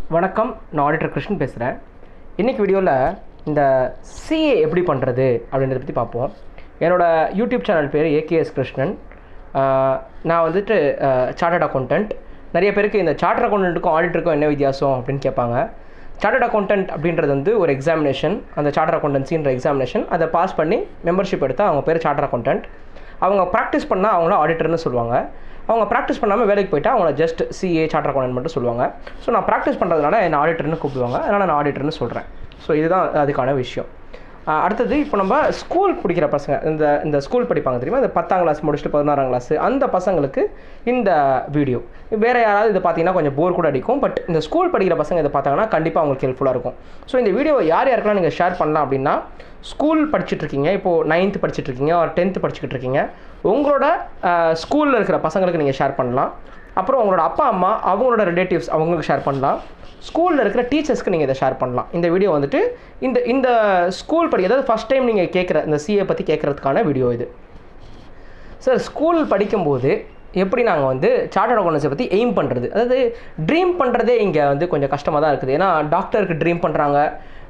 வணக்கம் நான் ஆடிட்டர் கிருஷ்ணன் பேசுகிறேன் இன்றைக்கி வீடியோவில் இந்த சிஏ எப்படி பண்ணுறது அப்படின்றத பற்றி பார்ப்போம் என்னோடய யூடியூப் சேனல் பேர் ஏகேஎஸ் கிருஷ்ணன் ஆஹ் நான் வந்துட்டு சார்ட்டர்ட் அக்கௌண்டன்ட் நிறைய பேருக்கு இந்த சார்ட்டர் அக்கௌண்டண்ட்டுக்கும் ஆடிட்டருக்கும் என்ன வித்தியாசம் அப்படின்னு கேட்பாங்க சார்ட்டர்ட் அக்கௌண்டன்ட் அப்படின்றது வந்து ஒரு எக்ஸாமினேஷன் அந்த சார்ட்டர் அக்கௌண்டன்சின்ற எக்ஸாமினேஷன் அதை பாஸ் பண்ணி மெம்பர்ஷிப் எடுத்தால் அவங்க பேர் சார்ட்டர் அக்கௌண்டன்ட் அவங்க ப்ராக்டிஸ் பண்ணால் அவங்கள ஆடிட்டர்னு சொல்லுவாங்க அவங்க ப்ராக்டிஸ் பண்ணாமல் வேலைக்கு போயிட்டா அவங்கள ஜஸ்ட் சிஏ சார்ட்டர் அக்கௌண்டன்ட் மட்டும் சொல்லுவாங்க ஸோ நான் ப்ராக்டிஸ் பண்ணுறதுனால என்ன ஆடிட்டர்னு கூப்பிடுவாங்க அதனால் நான் ஆடிட்டர்னு சொல்கிறேன் ஸோ இதுதான் அதுக்கான விஷயம் ஆஹ் அடுத்தது இப்போ நம்ம ஸ்கூல் படிக்கிற பசங்க இந்த இந்த ஸ்கூல் படிப்பாங்க தெரியுமா இந்த பத்தாம் கிளாஸ் முடிச்சுட்டு பதினாறாம் கிளாஸ் அந்த பசங்களுக்கு இந்த வீடியோ வேறு யாராவது இதை பார்த்தீங்கன்னா கொஞ்சம் போர் கூட அடிக்கும் பட் இந்த ஸ்கூல் படிக்கிற பசங்க இதை பார்த்தாங்கன்னா கண்டிப்பாக அவங்களுக்கு ஹெல்ப்ஃபுல்லாக இருக்கும் ஸோ இந்த வீடியோவை யார் யாருக்கெல்லாம் நீங்கள் ஷேர் பண்ணலாம் அப்படின்னா ஸ்கூல் படிச்சுட்டு இருக்கீங்க இப்போது நைன்த்து படிச்சுட்டு இருக்கீங்க ஒரு டென்த்து படிச்சுக்கிட்டு இருக்கீங்க உங்களோட ஸ்கூலில் இருக்கிற பசங்களுக்கு நீங்கள் ஷேர் பண்ணலாம் அப்புறம் உங்களோட அப்பா அம்மா அவங்களோட ரிலேட்டிவ்ஸ் அவங்களுக்கு ஷேர் பண்ணலாம் ஸ்கூலில் இருக்கிற டீச்சர்ஸ்க்கு நீங்கள் இதை ஷேர் பண்ணலாம் இந்த வீடியோ வந்துட்டு இந்த இந்த ஸ்கூல் படி அதாவது ஃபஸ்ட் டைம் நீங்கள் கேட்குற இந்த சிஏ பற்றி கேட்குறதுக்கான வீடியோ இது சார் ஸ்கூல் படிக்கும்போது எப்படி நாங்கள் வந்து சார்ட்டர்ட் அக்கௌண்டன்ஸை பற்றி எய்ம் பண்ணுறது அதாவது ட்ரீம் பண்ணுறதே இங்கே வந்து கொஞ்சம் கஷ்டமாக தான் இருக்குது ஏன்னா டாக்டருக்கு ட்ரீம் பண்ணுறாங்க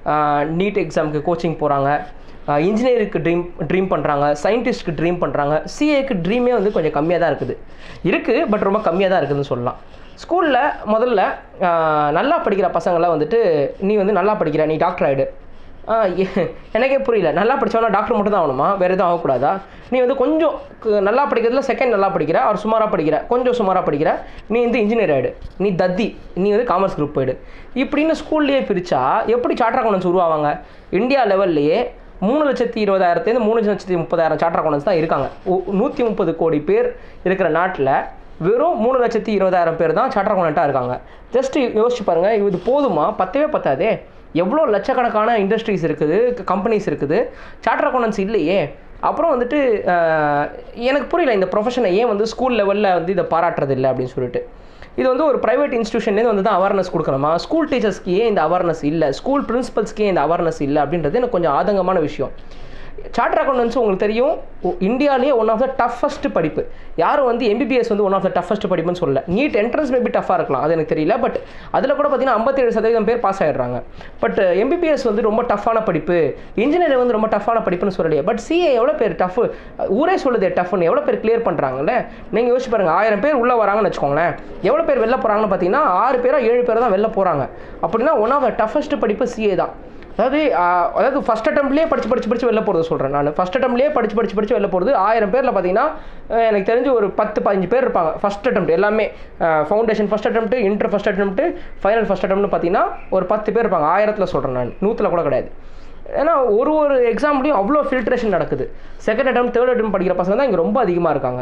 நீட் எக்ஸாமுக்கு கோச்சிங் போகிறாங்க இன்ஜினியருக்கு ட்ரீம் ட்ரீம் பண்ணுறாங்க சயின்டிஸ்ட்க்கு ட்ரீம் பண்ணுறாங்க சிஏக்கு ட்ரீமே வந்து கொஞ்சம் கம்மியாக தான் இருக்குது இருக்குது பட் ரொம்ப கம்மியாக தான் இருக்குதுன்னு சொல்லலாம் ஸ்கூலில் முதல்ல ஆஹ், நல்லா படிக்கிற பசங்களாம் வந்துட்டு நீ வந்து நல்லா படிக்கிற நீ டாக்டர் ஆகிடு ஆஹ் எ- எனக்கே புரியல நல்லா படித்தவனா டாக்டர் மட்டும் தான் ஆகணுமா வேறு எதுவும் ஆகக்கூடாதா நீ வந்து கொஞ்சம் கு- நல்லா படிக்கிறதுல செகண்ட் நல்லா படிக்கிற அவர் சுமாராக படிக்கிற கொஞ்சம் சுமாராக படிக்கிற நீ வந்து இன்ஜினியர் ஆகிடு நீ தத்தி நீ வந்து காமர்ஸ் குரூப் போயிடு இப்படின்னு ஸ்கூல்லையே பிரித்தா எப்படி சார்ட்டர் அக்கௌண்டன்ஸ் உருவாவாங்க இந்தியா லெவல்லையே மூணு லட்சத்தி இருபதாயிரத்துலேருந்து மூணு லட்சத்தி முப்பதாயிரம் சார்ட்டர் அக்கௌண்டன்ஸ் தான் இருக்காங்க நூற்றி முப்பது கோடி பேர் இருக்கிற நாட்டில் வெறும் மூணு லட்சத்தி இருபதாயிரம் பேர் தான் சார்ட்டர் அக்கௌண்டண்ட்டாக இருக்காங்க ஜஸ்ட் யோசிச்சு பாருங்கள் இது போதுமா பத்தவே பத்தாதே எவ்வளோ லட்சக்கணக்கான இண்டஸ்ட்ரீஸ் இருக்குது கம்பெனிஸ் இருக்குது சார்ட்டர் அக்கௌண்டன்ஸ் இல்லையே அப்புறம் வந்துட்டு ஆஹ், எனக்கு புரியல இந்த ப்ரொஃபஷனை ஏன் வந்து ஸ்கூல் லெவலில் வந்து இதை பாராட்டுறது இல்லை அப்படின்னு சொல்லிட்டு இது வந்து ஒரு ப்ரைவேட் இன்ஸ்டியூஷன்லேருந்து வந்து தான் அவேர்னஸ் கொடுக்கணுமா ஸ்கூல் டீச்சர்ஸ்க்கு ஏன் இந்த அவேர்னஸ் இல்லை ஸ்கூல் பிரின்சிபல்ஸ்க்கு ஏன் இந்த அவேர்னஸ் இல்லை அப்படின்றது எனக்கு கொஞ்சம் ஆதங்கமான விஷயம் சார்ட்டர் அக்கௌண்டன்ஸ் உங்களுக்கு தெரியும் இந்தியாவிலேயே ஒன் ஆஃப் த டஃபஸ்ட் படிப்பு யாரும் வந்து எம்பிபிஎஸ் வந்து ஒன் ஆஃப் த டஃபஸ்ட் படிப்புன்னு சொல்லல நீட் என்ட்ரன்ஸ் மேபி டஃபாக இருக்கலாம் அது எனக்கு தெரியல பட் அதில் கூட பார்த்தீங்கன்னா ஐம்பத்தேழு சதவீதம் பேர் பாஸ் ஆயிடுறாங்க பட் எம்பிபிஎஸ் வந்து ரொம்ப டஃப்பான படிப்பு இன்ஜினியரிங் வந்து ரொம்ப டஃப்பான படிப்புன்னு சொல்லலையே பட் சிஏ எவ்வளோ பேர் டஃப் ஊரே சொல்லுதே டஃப்னு எவ்வளோ பேர் கிளியர் பண்ணுறாங்கல்ல நீங்கள் யோசிச்சு பாருங்க ஆயிரம் பேர் உள்ளே வராங்கன்னு வச்சுக்கோங்களேன் எவ்வளோ பேர் வெளில போகிறாங்கன்னு பார்த்தீங்கன்னா ஆறு பேரோ ஏழு பேர் தான் வெளில போகிறாங்க அப்படின்னா ஒன் ஆஃப் த டஃபஸ்ட் படிப்பு சிஏ தான் அதாவது ஆஹ், அதாவது ஃபஸ்ட் அட்டம்ப்ட்லேயே படிச்சு படிச்சு படிச்சு வெளில போகிறது சொல்கிறேன் நான் ஃபஸ்ட் அட்டம்ப்ட்லேயே படிச்சு படிச்சு படிச்சு வெளில போகிறது ஆயிரம் பேரில் பார்த்தீங்கன்னா அஹ், எனக்கு தெரிஞ்சு ஒரு பத்து பதினஞ்சு பேர் இருப்பாங்க ஃபஸ்ட் அட்டம்ப்ட் எல்லாமே foundation first attempt inter first attempt final first அட்டம்ப்ட்னு பார்த்தீங்கன்னா ஒரு பத்து பேர் இருப்பாங்க ஆயிரத்தில் சொல்கிறேன் நான் நூற்றில் கூட கிடையாது ஏன்னா ஒரு ஒரு எக்ஸாம்லேயும் அவ்வளோ ஃபில்ட்ரேஷன் நடக்குது செகண்ட் அட்டம் தேர்ட் அட்டம் படிக்கிற பசங்க தான் இங்கே ரொம்ப அதிகமாக இருக்காங்க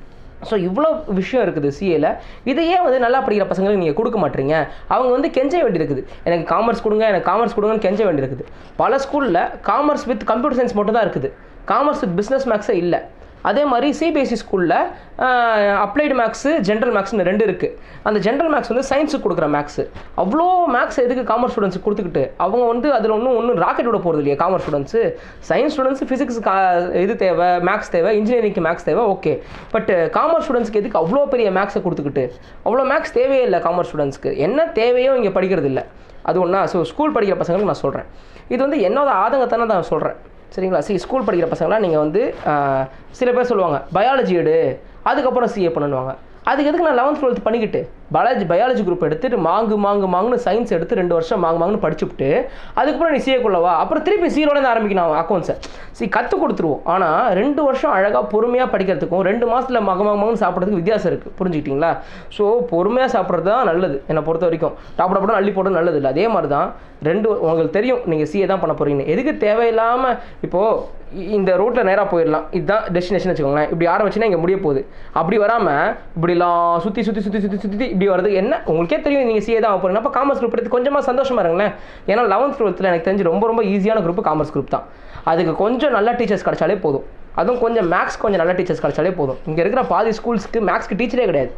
ஸோ இவ்வளோ விஷயம் இருக்குது சிஏல இதையே வந்து நல்லா படிக்கிற பசங்களுக்கு நீங்கள் கொடுக்க மாட்டீங்க அவங்க வந்து கெஞ்ச வேண்டியிருக்குது எனக்கு காமர்ஸ் கொடுங்க எனக்கு காமர்ஸ் கொடுங்கன்னு கெஞ்ச வேண்டியிருக்குது பல ஸ்கூலில் காமர்ஸ் வித் கம்ப்யூட்டர் சயின்ஸ் மட்டும் தான் இருக்குது காமர்ஸ் வித் பிஸ்னஸ் மேக்ஸே இல்லை அதே மாதிரி சிபிஎஸ்சி ஸ்கூலில் அப்ளைடு மேக்ஸு ஜென்ரல் மேக்ஸ்னு ரெண்டு இருக்குது அந்த ஜென்ரல் மேக்ஸ் வந்து சயின்ஸுக்கு கொடுக்குற மேக்ஸு அவ்வளோ மேக்ஸ் எதுக்கு காமர்ஸ் ஸ்டூடெண்ட்ஸ் கொடுத்துக்கிட்டு அவங்க வந்து அதில் ஒன்றும் ஒன்றும் ராக்கெட் விட போகிறது இல்லையா commerce students science students physics இது தேவை மேக்ஸ் தேவை இன்ஜினியரிங்க்கு மேக்ஸ் தேவை ஓகே பட் காமர்ஸ் ஸ்டூடெண்ட்ஸ்க்கு எதுக்கு அவ்வளோ பெரிய மேக்ஸை கொடுத்துக்கிட்டு அவ்வளோ மேக்ஸ் தேவையே இல்லை காமர்ஸ் ஸ்டூடெண்ட்ஸ்க்கு என்ன தேவையோ இங்கே படிக்கிறது இல்லை அது ஒன்றா ஸோ ஸ்கூல் படிக்கிற பசங்களுக்கு நான் சொல்கிறேன் இது வந்து என்னோட ஆதங்கத்தானே நான் சொல்கிறேன் சரிங்களா சி ஸ்கூல் படிக்கிற பசங்களாம் நீங்கள் வந்து ஆஹ், சில பேர் சொல்லுவாங்க பயாலஜி எடு அதுக்கப்புறம் சிஏ பண்ணுவாங்க அதுக்கு எதுக்கு நான் லெவன்த் டுவெல்த் பண்ணிக்கிட்டு பயாலஜி பயாலஜி குரூப் எடுத்துட்டு மாங்கு மாங்கு மாங்குன்னு சயின்ஸ் எடுத்து ரெண்டு வருஷம் மாங்கு மாங்குன்னு படிச்சுட்டு அதுக்கப்புறம் நீ சிஏ வா அப்புறம் திருப்பி சீரோலேருந்து ஆரம்பிக்கணும் அக்கௌண்ட்ஸை சி கற்றுக் கொடுத்துருவோம் ஆனால் ரெண்டு வருஷம் அழகாக பொறுமையாக படிக்கிறதுக்கும் ரெண்டு மாதத்தில் மக மக மகன்னு சாப்பிட்றதுக்கு வித்தியாசம் இருக்குது புரிஞ்சுக்கிட்டீங்களா ஸோ பொறுமையாக சாப்பிட்றது தான் நல்லது என்னை பொறுத்த வரைக்கும் டாப் டாப் அள்ளி போடுறது நல்லது இல்லை அதே மாதிரி தான் ரெண்டு உங்களுக்கு தெரியும் நீங்கள் சிஏ தான் பண்ண போகிறீங்கன்னு எதுக்கு தேவையில்லாமல் இப்போது இந்த ரோட்டில் நேராக போயிடலாம் இதுதான் டெஸ்டினேஷன் வச்சுக்கோங்களேன் இப்படி ஆரம்பிச்சுன்னா இங்கே முடிய போகுது அப்படி வராமல் இப்படிலாம் சுற்றி சுற்றி சுற்றி சுற்றி சுற்றி இப்படி வரது என்ன உங்களுக்கே தெரியும் நீங்கள் சிஏ தான் போகிறீங்க அப்போ காமர்ஸ் குரூப் எடுத்து கொஞ்சமாக சந்தோஷமா இருங்களேன் ஏன்னா லெவன்த் டுவெல்த்தில் எனக்கு தெரிஞ்சு ரொம்ப ரொம்ப ஈஸியான குரூப் காமர்ஸ் குரூப் தான் அதுக்கு கொஞ்சம் நல்ல டீச்சர்ஸ் கிடைச்சாலே போதும் அதுவும் கொஞ்சம் மேக்ஸ் கொஞ்சம் நல்ல டீச்சர்ஸ் கிடைச்சாலே போதும் இங்கே இருக்கிற பாதி ஸ்கூல்ஸ்க்கு மேக்ஸ்க்கு டீச்சரே கிடையாது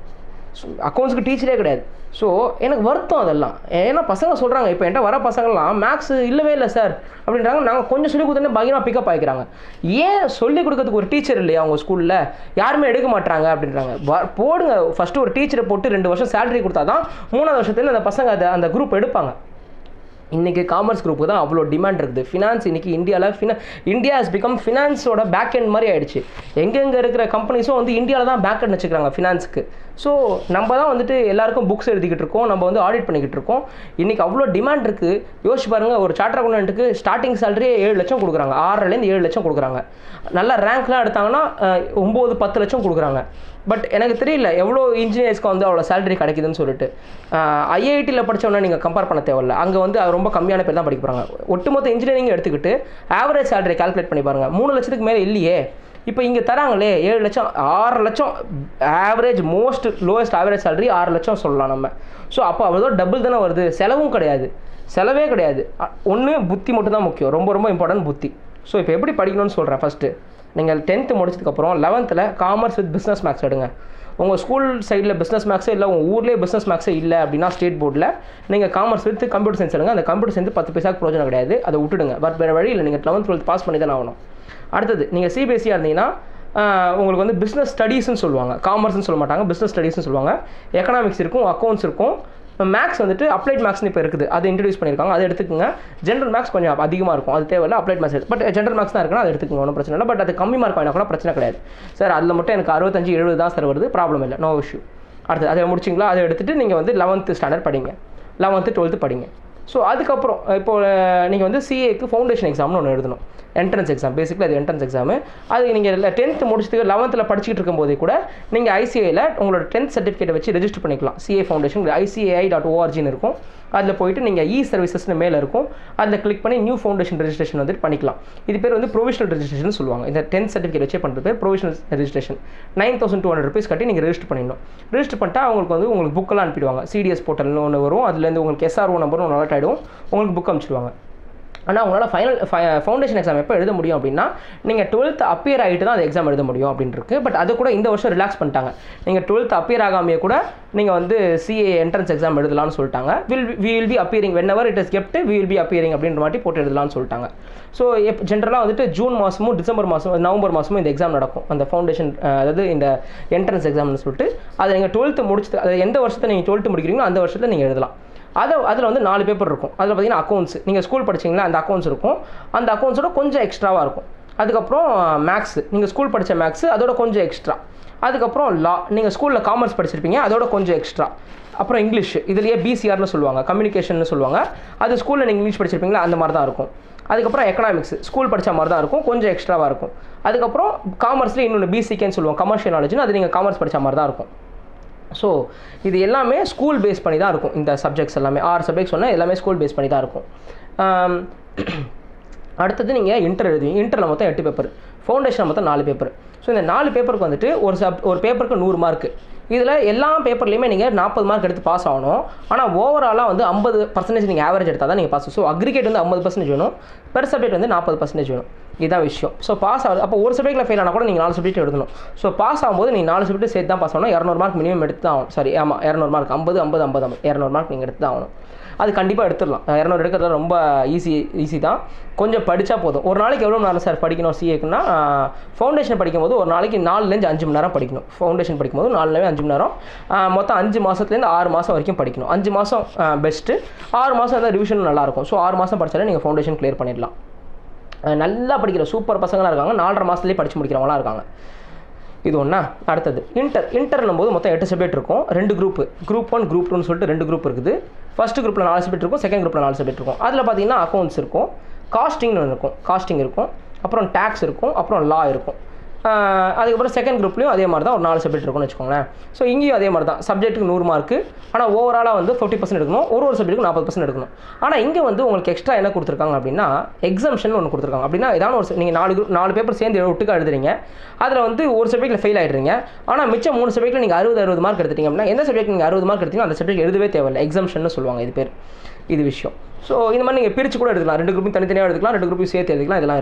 அக்கௌண்ட்ஸுக்கு டீச்சரே கிடையாது ஸோ எனக்கு வருத்தம் அதெல்லாம் ஏன்னா பசங்க சொல்கிறாங்க இப்போ என்கிட்ட வர பசங்கள்லாம் மேக்ஸ் இல்லவே இல்லை சார் அப்படின்றாங்க நாங்கள் கொஞ்சம் சொல்லி கொடுத்தோன்னே பயங்கரமாக பிக்கப் ஆகிக்கிறாங்க ஏன் சொல்லிக் கொடுக்கறதுக்கு ஒரு டீச்சர் இல்லையா அவங்க ஸ்கூலில் யாருமே எடுக்க மாட்டாங்க அப்படின்றாங்க வ- போடுங்க ஃபஸ்ட்டு ஒரு டீச்சரை போட்டு ரெண்டு வருஷம் சேலரி கொடுத்தா தான் மூணாவது வருஷத்துல அந்த பசங்க அதை அந்த குரூப் எடுப்பாங்க இன்றைக்கி காமர்ஸ் குரூப்புக்கு தான் அவ்வளோ டிமாண்ட் இருக்குது ஃபினான்ஸ் இன்றைக்கி இந்தியாவில் ஃபினா இந்தியா ஹஸ் பிகம் ஃபினான்ஸோட பேக் எண்ட் மாதிரி ஆயிடுச்சு எங்கெங்கே இருக்கிற கம்பெனிஸும் வந்து இந்தியாவில் தான் பேக் எண்ட் வச்சுக்கிறாங்க ஃபினான்ஸுக்கு ஸோ நம்ம தான் வந்துட்டு எல்லாருக்கும் புக்ஸ் எழுதிக்கிட்டு இருக்கோம் நம்ம வந்து ஆடிட் பண்ணிக்கிட்டு இருக்கோம் இன்றைக்கி அவ்வளோ டிமாண்ட் இருக்குது யோசிச்சு பாருங்கள் ஒரு சார்ட்டர் அக்கௌண்ட்டுக்கு ஸ்டார்டிங் சேலரியே ஏழு லட்சம் கொடுக்குறாங்க ஆறுலேருந்து ஏழு லட்சம் கொடுக்குறாங்க நல்ல ரேங்க்லாம் எடுத்தாங்கன்னா அஹ், ஒம்பது பத்து லட்சம் கொடுக்குறாங்க பட் எனக்கு தெரியல எவ்வளோ இன்ஜினியர்ஸ்க்கு வந்து அவ்வளோ சேலரி கிடைக்குதுன்னு சொல்லிட்டு ஐஐடியில் படித்தவொன்னே நீங்கள் கம்பேர் பண்ண தேவையில்ல அங்கே வந்து அது ரொம்ப கம்மியான பேர் தான் படிக்க போகிறாங்க ஒட்டுமொத்த இன்ஜினியரிங் எடுத்துக்கிட்டு ஆவரேஜ் சேலரி கால்குலேட் பண்ணி பாருங்க மூணு லட்சத்துக்கு மேலே இல்லையே இப்போ இங்கே தராங்களே ஏழு லட்சம் ஆறு லட்சம் average most lowest average salary ஆறு லட்சம் சொல்லலாம் நம்ம ஸோ அப்போ அவ்வளோ டபுள் தானே வருது செலவும் கிடையாது செலவே கிடையாது ஒன்று புத்தி மட்டும் தான் முக்கியம் ரொம்ப ரொம்ப இம்பார்ட்டன்ட் புத்தி ஸோ இப்போ எப்படி படிக்கணும்னு சொல்கிறேன் ஃபஸ்ட்டு நீங்கள் டென்த்து முடிச்சதுக்கப்புறம் லெவன்த்தில் காமர்ஸ் வித் பிஸ்னஸ் மேக்ஸ் எடுங்க உங்கள் ஸ்கூல் சைடில் பிஸ்னஸ் மேக்ஸே இல்லை உங்கள் ஊர்லேயே பிஸ்னஸ் மேக்ஸே இல்லை அப்படின்னா ஸ்டேட் போர்டில் நீங்கள் காமர்ஸ் வித் கம்ப்யூட்டர் சயின்ஸ் எடுங்க அந்த கம்ப்யூட்டர் சயின்ஸ் பத்து பைசாக்கு பிரயோஜனம் கிடையாது அதை விட்டுடுங்க பட் வேறு வழி இல்லை நீங்கள் லெவன்த் டுவெல்த் பாஸ் பண்ணி தான் ஆகணும் அடுத்தது நீங்கள் சிபிஎஸ்சியாக இருந்தீங்கன்னா ஆஹ், உங்களுக்கு வந்து பிஸ்னஸ் ஸ்டடீஸ்னு சொல்லுவாங்க காமர்ஸ்னு சொல்ல மாட்டாங்க பிஸ்னஸ் ஸ்டடீஸ்னு சொல்லுவாங்க எக்கனாமிக்ஸ் இருக்கும் அக்கௌண்ட்ஸ் இருக்கும் மேக்ஸ் வந்துட்டு அப்ளைட் மேக்ஸ்னு இப்போ இருக்குது அது இன்ட்ரடியூஸ் பண்ணியிருக்காங்க அதை எடுத்துக்கோங்க ஜென்ரல் மேக்ஸ் கொஞ்சம் அதிகமாக இருக்கும் அது தேவையில்ல applied maths but general maths தான் இருக்குன்னா அதை எடுத்துக்கோங்க ஒன்றும் பிரச்சனை இல்லை பட் அது கம்மி மார்க் வாங்கினா கூட பிரச்சனை கிடையாது சார் அதில் மட்டும் எனக்கு அறுபத்தஞ்சு எழுபது தான் சார் வருது ப்ராப்ளம் இல்லை நோ இஷ்யூ அடுத்து அதை முடிச்சிங்களா அதை எடுத்துகிட்டு நீங்கள் வந்து லெவன்த்து ஸ்டாண்டர்ட் படிங்க லெவன்த்து டுவெல்த்து படிங்க ஸோ அதுக்கப்புறம் இப்போ நீங்கள் வந்து சிஏக்கு ஃபவுண்டேஷன் எக்ஸாம்னு ஒன்று எழுதணும் என்ட்ரன்ஸ் எக்ஸாம் பேசிக்கலி அது என்ட்ரன்ஸ் எக்ஸாமு அது நீங்கள் டென்த்து முடிச்சதுக்கு லெவன்த்தில் படிச்சுட்டு இருக்கும்போதே கூட நீங்கள் ஐசிஐயில் உங்களோட டென்த் சர்டிஃபிகேட்டை வச்சு ரெஜிஸ்டர் பண்ணிக்கலாம் சிஏ ஃபவுண்டேஷன் ஐசிஐ டாட் ஓஆர்ஜின்னு இருக்கும் அதில் போயிட்டு நீங்கள் இ சர்வீசஸ்னு மேலே இருக்கும் அதில் கிளிக் பண்ணி நியூ ஃபவுண்டேஷன் ரெஜிஸ்ட்ரேஷன் வந்துட்டு பண்ணிக்கலாம் இது பேர் வந்து ப்ரொவிஷனல் ரெஜிஸ்ட்ரேஷன் சொல்லுவாங்க இந்த டென்த் சர்டிஃபிகேட் வச்சே பண்ணுறது பேர் provisional registration nine thousand two hundred rupees கட்டி நீங்கள் ரெஜிஸ்டர் பண்ணிடணும் ரெஜிஸ்டர் பண்ணிட்டா அவங்களுக்கு வந்து உங்களுக்கு புக்கெல்லாம் அனுப்பிடுவாங்க சிடிஎஸ் போர்ட்டல்னு ஒன்று வரும் அதுலேருந்து உங்களுக்கு எஸ்ஆர்ஓ நம்பரும் ஒன்று அலர்ட் ஆகிடும் உங்களுக்கு புக் அனுப்பிச்சிடுவாங்க ஆனால் உங்களால் ஃபைனல் ஃபவுண்டேஷன் எக்ஸாம் எப்போ எழுத முடியும் அப்படின்னா நீங்கள் டுவெல்த் அப்பியர் ஆகிட்டு தான் அந்த எக்ஸாம் எழுத முடியும் அப்படின்னு இருக்கு பட் அது கூட இந்த வருஷம் ரிலாக்ஸ் பண்ணிட்டாங்க நீங்கள் டுவெல்த் அப்பியர் ஆகாமையே கூட நீங்கள் வந்து சிஏ என்ட்ரன்ஸ் எக்ஸாம் எழுதலாம்னு சொல்லிட்டாங்க will we will be appearing whenever it is kept we will be appearing அப்படின்ற மாதிரி போட்டு எழுதலாம்னு சொல்லிட்டாங்க ஸோ எப் ஜென்ரலாக வந்துட்டு ஜூன் மாதமும் டிசம்பர் மாதம் நவம்பர் மாதமும் இந்த எக்ஸாம் நடக்கும் அந்த ஃபவுண்டேஷன் அதாவது இந்த என்ட்ரன்ஸ் எக்ஸாம்னு சொல்லிட்டு அதை நீங்கள் டுவெல்த்து முடிச்சு அது எந்த வருஷத்தை நீங்கள் டுவெல்த்து முடிக்கிறீங்களோ அந்த வருஷத்தில் நீங்கள் எழுதலாம் அதை அதில் வந்து நாலு பேப்பர் இருக்கும் அதில் பார்த்தீங்கன்னா அக்கௌண்ட்ஸ் நீங்கள் ஸ்கூல் படிச்சீங்களா அந்த அக்கௌண்ட்ஸ் இருக்கும் அந்த அக்கௌண்ட்ஸோட கொஞ்சம் எக்ஸ்ட்ராவாக இருக்கும் அதுக்கப்புறம் மேக்ஸ் நீங்கள் ஸ்கூல் படித்த மேக்ஸ் அதோட கொஞ்சம் எக்ஸ்ட்ரா அதுக்கப்புறம் லா நீங்கள் ஸ்கூலில் காமர்ஸ் படிச்சிருப்பீங்க அதோட கொஞ்சம் எக்ஸ்ட்ரா அப்புறம் இங்கிலீஷ் இதுலேயே பிசிஆர்னு சொல்லுவாங்க கம்யூனிகேஷன் சொல்லுவாங்க அது ஸ்கூலில் நீங்கள் இங்கிலீஷ் படிச்சிருப்பீங்களா அந்த மாதிரி தான் இருக்கும் அதுக்கப்புறம் எக்கனாமிக்ஸ் ஸ்கூல் படித்த மாதிரி தான் இருக்கும் கொஞ்சம் எக்ஸ்ட்ராவாக இருக்கும் அதுக்கப்புறம் காமர்ஸில் இன்னொன்று பிசிகேன்னு சொல்லுவாங்க கமர்ஷியல் நாலேஜ்னு அது நீங்கள் காமர்ஸ் படித்த மாதிரி தான் இருக்கும் ஸோ இது எல்லாமே ஸ்கூல் பேஸ் பண்ணி தான் இருக்கும் இந்த சப்ஜெக்ட்ஸ் எல்லாமே ஆறு சப்ஜெக்ட்ஸ் சொன்னால் எல்லாமே ஸ்கூல் பேஸ் பண்ணி தான் இருக்கும் ஆம், அடுத்தது நீங்கள் இன்டர் எழுதுவீங்க இன்டரில் மொத்தம் எட்டு பேப்பர் ஃபவுண்டேஷன் மொத்தம் நாலு பேப்பர் ஸோ இந்த நாலு பேப்பருக்கு வந்துட்டு ஒரு சப் ஒரு பேப்பருக்கு நூறு மார்க்கு இதில் எல்லா பேப்பர்லையுமே நீங்கள் நாற்பது மார்க் எடுத்து பாஸ் ஆகணும் ஆனால் ஓவராலாக வந்து ஐம்பது பர்சன்டேஜ் நீங்கள் ஆவரேஜ் எடுத்தால் தான் நீங்கள் பாஸ் ஸோ அக்ரிகேட் வந்து ஐம்பது பர்சன்டேஜ் வேணும் பெர் சப்ஜெக்ட் வந்து நாற்பது பர்சன்டேஜ் வேணும் இதுதான் விஷயம் ஸோ பாஸ் ஆகுது அப்போ ஒரு சப்ஜெக்ட்டில் ஃபெயில் ஆனால் கூட நீங்கள் நாலு சப்ஜெக்ட் எழுதணும் ஸோ பாஸ் ஆகும்போது நீங்கள் நாலு சப்ஜெக்ட் சேர்த்து தான் பாஸ் ஆகணும் இரநூறு மார்க் மினிமம் எடுத்து தான் ஆகணும் சாரி ஆமாம் இரநூறு மார்க் ஐம்பது ஐம்பது ஐம்பது ஐம்பது இரநூறு மார்க் நீங்கள் எடுத்து தான் ஆகணும் அது கண்டிப்பாக எடுத்துடலாம் இரநூறு எடுக்கிறது ரொம்ப ஈஸி ஈஸி தான் கொஞ்சம் படித்தா போதும் ஒரு நாளைக்கு எவ்வளோ நேரம் சார் படிக்கணும் சிஏக்குன்னா ஃபவுண்டேஷன் படிக்கும்போது ஒரு நாளைக்கு நாலுலேருந்து அஞ்சு மணி நேரம் படிக்கணும் ஃபவுண்டேஷன் படிக்கும்போது நாலுலேருந்து அஞ்சு மணி நேரம் ஆஹ் மொத்தம் அஞ்சு மாதத்துலேருந்து ஆறு மாதம் வரைக்கும் படிக்கணும் அஞ்சு மாதம் பெஸ்ட்டு ஆறு மாதம் இருந்தால் ரிவிஷன் நல்லாயிருக்கும் ஸோ ஆறு மாதம் படித்தாலே நீங்கள் ஃபவுண்டேஷன் கிளியர் பண்ணிடலாம் அஹ் நல்லா படிக்கிற சூப்பர் பசங்களாக இருக்காங்க நாலரை மாதத்துலேயே படித்து முடிக்கிறவங்களாம் இருக்காங்க இது ஒன்றா அடுத்தது இன்டர் இன்டர்னும் போது மொத்தம் எட்டு சப்ஜெக்ட் இருக்கும் ரெண்டு குரூப் குரூப் ஒன் குரூப் டூன்னு சொல்லிட்டு ரெண்டு குரூப் இருக்குது ஃபர்ஸ்ட் குரூப்பில் நாலு சப்ஜெக்ட் இருக்கும் செகண்ட் குரூப்பில் நாலு சப்ஜெக்ட் இருக்கும் அதில் பார்த்தீங்கன்னா அக்கௌண்ட்ஸ் இருக்கும் காஸ்டிங்னு ஒன்று இருக்கும் காஸ்டிங் இருக்கும் அப்புறம் டேக்ஸ் இருக்கும் அப்புறம் லா இருக்கும் ஆஹ் அதுக்கப்புறம் செகண்ட் குரூப்லையும் அதே மாதிரி தான் ஒரு நாலு சப்ஜெக்ட் இருக்கும்னு வச்சுக்கோங்களேன் ஸோ இங்கேயும் அதே மாதிரி தான் சப்ஜெக்ட்டுக்கு நூறு மார்க்கு ஆனால் ஓவராலாக வந்து ஃபிஃப்டி பர்சன்ட் எடுக்கணும் ஒரு ஒரு சப்ஜெக்ட்டுக்கு நாற்பது பர்சன்ட் எடுக்கணும் ஆனால் இங்கே வந்து உங்களுக்கு எக்ஸ்ட்ரா என்ன கொடுத்துருக்காங்க அப்படின்னா எக்ஸாம்ஷன் ஒன்று கொடுத்துருக்காங்க அப்படின்னா ஏதாவது ஒரு நீங்கள் நாலு group- நாலு பேப்பர் சேர்ந்து ஒட்டுக்கா எழுதுறீங்க அதில் வந்து ஒரு சப்ஜெக்ட்டில் ஃபெயில் ஆகிடுறீங்க ஆனால் மிச்சம் மூணு சப்ஜெக்ட்டில் நீங்கள் அறுபது அறுபது மார்க் எடுத்தீங்க அப்படின்னா எந்த சப்ஜெக்ட் நீங்கள் அறுபது மார்க் எடுத்தீங்களோ அந்த சப்ஜெக்ட் எழுதவே தேவையில்லை எக்ஸாம்ஷன் சொல்லுவாங்க இது பேர் இது விஷயம் ஸோ இந்த மாதிரி நீங்கள் பிரித்து கூட எடுத்துக்கலாம் ரெண்டு குரூப்பையும் தனித்தனியாக எடுத்துக்கலாம் ரெண்டு குரூப்பையும் சேர்த்து எடுத்துக்கலாம் இதெல்லாம் இருக்குது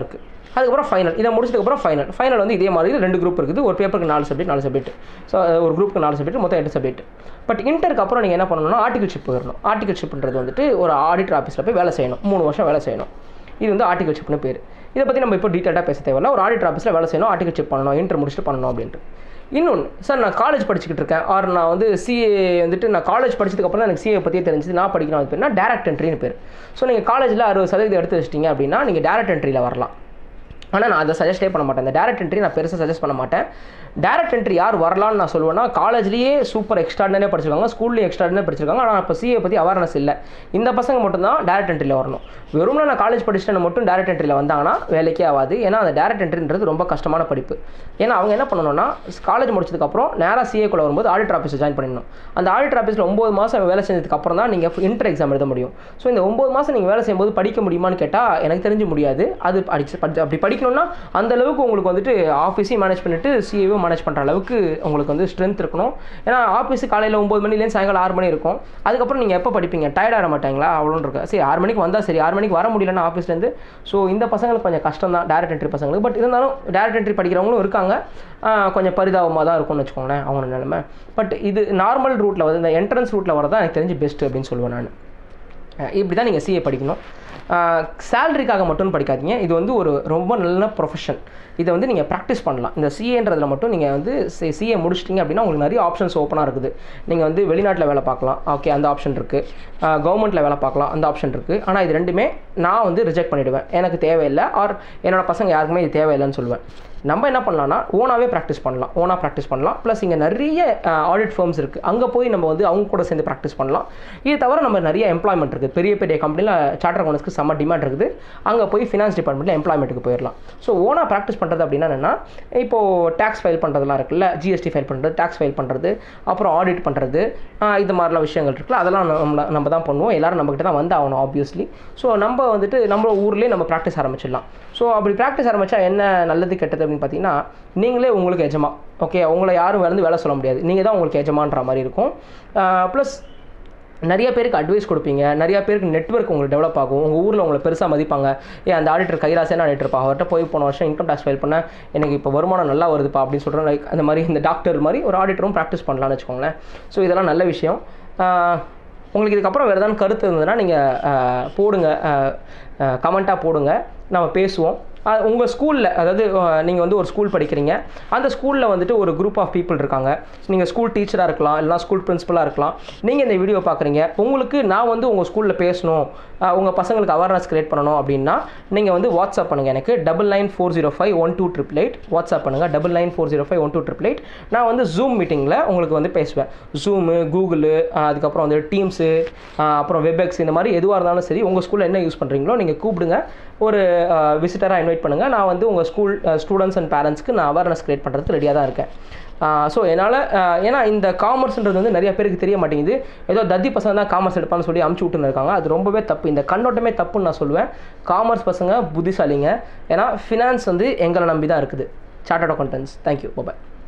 அதுக்கப்புறம் ஃபைனல் இதை முடிச்சதுக்கப்புறம் ஃபைனல் ஃபைனல் வந்து இதே மாதிரி ரெண்டு குரூப் இருக்குது ஒரு பேப்பருக்கு நாலு சப்ஜெக்ட் நாலு சப்ஜெக்ட் ஸோ ஒரு குரூப்புக்கு நாலு சப்ஜெக்ட் மொத்தம் எட்டு சப்ஜெக்ட் பட் இன்டருக்கு அப்புறம் நீங்கள் என்ன பண்ணணும்னா ஆர்டிகல்ஷிப் போயிடணும் ஆர்டிகல்ஷிப்ன்றது வந்துட்டு ஒரு ஆடிட்டர் ஆஃபீஸில் போய் வேலை செய்யணும் மூணு வருஷம் வேலை செய்யணும் இது வந்து ஆர்டிகல்ஷிப்னு பேர் இதை பற்றி நம்ம இப்போ டீட்டெயிலாக பேச தேவையில்ல ஒரு ஆடிட்டர் ஆஃபீஸில் வேலை செய்யணும் ஆர்டிகல்ஷிப் பண்ணணும் இன்டர் முடிச்சுட்டு பண்ணணும் அப்படின்ட்டு இன்னொன்று சார் நான் காலேஜ் படிச்சுக்கிட்டு இருக்கேன் ஆர் நான் வந்து சிஏ வந்துட்டு நான் காலேஜ் படிச்சதுக்கப்புறம் தான் எனக்கு சிஏ பற்றியே தெரிஞ்சது நான் படிக்கணும் அது பேர்னா டேரக்ட் என்ட்ரின்னு பேர் ஸோ நீங்கள் காலேஜில் அறுபது சதவீதம் எடுத்து வச்சிட்டீங்க அப்படின்னா நீங்கள் டேரக்ட் என்ட்ரியில் வரலாம் ஆனால் நான் அதை சஜஸ்டே பண்ண மாட்டேன் இந்த டேரக்ட் என்ட்ரி நான் பெருசாக சஜஸ்ட் பண்ண மாட்டேன் டேரக்ட் என்ட்ரி யார் வரலாம்னு நான் சொல்லுவேன்னா காலேஜ்லேயே சூப்பர் எக்ஸ்ட்ராடனே படிச்சிருக்காங்க ஸ்கூல்லேயும் எக்ஸ்ட்ராடனே படிச்சிருக்காங்க ஆனால் இப்போ சிஏ பற்றி அவேர்னஸ் இல்லை இந்த பசங்க மட்டும்தான் டேரக்ட் என்ட்ரியில் வரணும் வெறும்னா நான் காலேஜ் படிச்சுட்டு மட்டும் டேரக்ட் என்ட்ரியில் வந்தாங்கன்னா வேலைக்கே ஆகாது ஏன்னா அந்த டேரக்ட் என்ட்ரின்றது ரொம்ப கஷ்டமான படிப்பு ஏன்னா அவங்க என்ன பண்ணணும்னா காலேஜ் முடிச்சதுக்கப்புறம் நேராக சிஏக்குள்ளே வரும்போது ஆடிட்டர் ஆஃபீஸில் ஜாயின் பண்ணிடணும் அந்த ஆடிட்டர் ஆஃபீஸில் ஒம்பது மாதம் வேலை செஞ்சதுக்கு அப்புறம் தான் நீங்கள் இன்டர் எக்ஸாம் எழுத முடியும் ஸோ இந்த ஒம்பது மாதம் நீங்கள் வேலை செய்யும்போது படிக்க முடியுமான்னு கேட்டால் எனக்கு தெரிஞ்சு முடியாது அது அடிச்சு படி- அப்படி படிக்கணும்னா அந்த அளவுக்கு உங்களுக்கு வந்துட்டு ஆஃபீஸையும் மேனேஜ் பண்ணிட்டு சிஏவும் மேனேஜ் பண்ணுற அளவுக்கு உங்களுக்கு வந்து ஸ்ட்ரென்த் இருக்கணும் ஏன்னா ஆஃபீஸ் காலையில் ஒம்பது மணிலேருந்து சாயங்காலம் ஆறு மணி இருக்கும் அதுக்கப்புறம் நீங்கள் எப்போ படிப்பீங்க டயர்ட் ஆக மாட்டாங்களா அவ்வளோன்னு இருக்கு சரி ஆறு மணிக்கு வந்தால் சரி ஆறு மணிக்கு வர முடியலன்னா ஆஃபீஸ்லேருந்து ஸோ இந்த பசங்களுக்கு கொஞ்சம் கஷ்டம் தான் டேரக்ட் என்ட்ரி பசங்களுக்கு பட் இருந்தாலும் டேரக்ட் என்ட்ரி படிக்கிறவங்களும் இருக்காங்க ஆஹ் கொஞ்சம் பரிதாபமாக தான் இருக்கும்னு வச்சுக்கோங்களேன் அவங்க நிலைமை பட் இது நார்மல் ரூட்டில் வந்து இந்த என்ட்ரன்ஸ் ரூட்டில் வரதான் எனக்கு தெரிஞ்சு பெஸ்ட் அப்படின்னு சொல்லுவேன் நான் அஹ் இப்படி தான் நீங்கள் சிஏ படிக்கணும் சேலரிக்காக மட்டும் படிக்காதீங்க இது வந்து ஒரு ரொம்ப நல்ல ப்ரொஃபஷன் இதை வந்து நீங்கள் ப்ராக்டிஸ் பண்ணலாம் இந்த சிஏன்றதுல மட்டும் நீங்கள் வந்து சிஏ முடிச்சிட்டிங்க அப்படின்னா உங்களுக்கு நிறைய ஆப்ஷன்ஸ் ஓப்பனாக இருக்குது நீங்கள் வந்து வெளிநாட்டில் வேலை பார்க்கலாம் ஓகே அந்த ஆப்ஷன் இருக்குது கவர்மெண்ட்டில் வேலை பார்க்கலாம் அந்த ஆப்ஷன் இருக்குது ஆனால் இது ரெண்டுமே நான் வந்து ரிஜெக்ட் பண்ணிவிடுவேன் எனக்கு தேவையில்லை ஆர் என்னோட பசங்க யாருக்குமே இது தேவையில்லைன்னு சொல்லுவேன் நம்ம என்ன பண்ணலாம்னா ஓனாகவே ப்ராக்டிஸ் பண்ணலாம் ஓனாக ப்ராக்டிஸ் பண்ணலாம் ப்ளஸ் இங்கே நிறைய ஆடிட் ஃபார்ம்ஸ் இருக்குது அங்கே போய் நம்ம வந்து அவங்க கூட சேர்ந்து ப்ராக்டிஸ் பண்ணலாம் இது தவிர நம்ம நிறைய எம்ப்ளாய்மெண்ட் இருக்குது பெரிய பெரிய கம்பெனியில் சார்ட்டர் அக்கௌண்ட்ஸ்க்கு செம்ம டிமாண்ட் இருக்குது அங்கே போய் ஃபினான்ஸ் டிபார்ட்மெண்ட்டில் எம்ப்ளாய்மெண்ட்டுக்கு போயிடலாம் ஸோ ஓனாக ப்ராக்டிஸ் பண்ணுறது அப்படின்னா என்னென்னா இப்போது டேக்ஸ் ஃபைல் பண்ணுறதுலாம் இருக்குல்ல ஜிஎஸ்டி ஃபைல் பண்ணுறது டேக்ஸ் ஃபைல் பண்ணுறது அப்புறம் ஆடிட் பண்ணுறது இது மாதிரிலாம் விஷயங்கள் இருக்குல்ல அதெல்லாம் நம்ம நம்ம தான் பண்ணுவோம் எல்லாரும் நம்மக்கிட்ட தான் வந்து ஆகணும் ஆப்வியஸ்லி ஸோ நம்ம வந்துட்டு நம்ம ஊர்லேயே நம்ம ப்ராக்டிஸ் ஆரம்பிச்சிடலாம் ஸோ அப்படி ப்ராக்டிஸ் ஆரம்பித்தா என்ன நல்லது கெட்டது அப்படின்னு பார்த்தீங்கன்னா நீங்களே உங்களுக்கு எஜமா ஓகே உங்களை யாரும் வந்து வேலை சொல்ல முடியாது நீங்கள் தான் உங்களுக்கு எஜமான்ற மாதிரி இருக்கும் ப்ளஸ் நிறைய பேருக்கு அட்வைஸ் கொடுப்பீங்க நிறைய பேருக்கு நெட்வொர்க் உங்களுக்கு டெவலப் ஆகும் உங்கள் ஊரில் உங்களை பெருசாக மதிப்பாங்க ஏன் அந்த ஆடிட்டர் கைராசியான ஆடிட்டர் பா அவர்கிட்ட போய் போன வருஷம் இன்கம் டேக்ஸ் ஃபைல் பண்ணேன் எனக்கு இப்போ வருமானம் நல்லா வருதுப்பா அப்படின்னு சொல்கிறேன் லைக் அந்த மாதிரி இந்த டாக்டர் மாதிரி ஒரு ஆடிட்டரும் ப்ராக்டிஸ் பண்ணலாம்னு வச்சுக்கோங்களேன் ஸோ இதெல்லாம் நல்ல விஷயம் ஆஹ் உங்களுக்கு இதுக்கப்புறம் வேறு ஏதாவது கருத்து இருந்ததுன்னா நீங்கள் போடுங்க கமெண்ட்டாக போடுங்க நம்ம பேசுவோம் உங்கள் ஸ்கூலில் அதாவது நீங்கள் வந்து ஒரு ஸ்கூல் படிக்கிறீங்க அந்த ஸ்கூலில் வந்துட்டு ஒரு குரூப் ஆஃப் பீப்புள் இருக்காங்க நீங்கள் ஸ்கூல் டீச்சராக இருக்கலாம் இல்லைனா ஸ்கூல் பிரின்சிபலாக இருக்கலாம் நீங்கள் இந்த வீடியோ பார்க்குறீங்க உங்களுக்கு நான் வந்து உங்கள் ஸ்கூலில் பேசணும் உங்கள் பசங்களுக்கு அவேர்னஸ் கிரியேட் பண்ணணும் அப்படின்னா நீங்கள் வந்து வாட்ஸ்அப் பண்ணுங்கள் எனக்கு double nine four zero five one two triple eight WhatsApp பண்ணுங்கள் double nine four zero five one two triple eight நான் வந்து ஜூம் மீட்டிங்கில் உங்களுக்கு வந்து பேசுவேன் ஜூமு கூகுளு அதுக்கப்புறம் வந்து டீம்ஸு அப்புறம் வெப்எக்ஸ் இந்த மாதிரி எதுவாக இருந்தாலும் சரி உங்கள் ஸ்கூலில் என்ன யூஸ் பண்ணுறீங்களோ நீங்கள் கூப்பிடுங்க ஒரு விசிட்டராக இன்வைட் பண்ணுங்கள் நான் வந்து உங்கள் ஸ்கூல் ஸ்டூடெண்ட்ஸ் அண்ட் பேரண்ட்ஸ்க்கு நான் அவேர்னஸ் கிரியேட் பண்ணுறதுக்கு ரெடியாக தான் இருக்கேன் ஸோ என்னால் ஏன்னா இந்த காமர்ஸ்ன்றது வந்து நிறைய பேருக்கு தெரிய மாட்டேங்குது ஏதோ தத்தி பசங்க தான் காமர்ஸ் எடுப்பான்னு சொல்லி அமுச்சு விட்டுன்னு இருக்காங்க அது ரொம்பவே தப்பு இந்த கண்ணோட்டமே தப்புன்னு நான் சொல்லுவேன் காமர்ஸ் பசங்க புத்திசாலிங்க ஏன்னா ஃபினான்ஸ் வந்து எங்களை நம்பி தான் இருக்குது சார்ட்டர்ட் அக்கௌண்டன்ஸ் தேங்க்யூ பாய்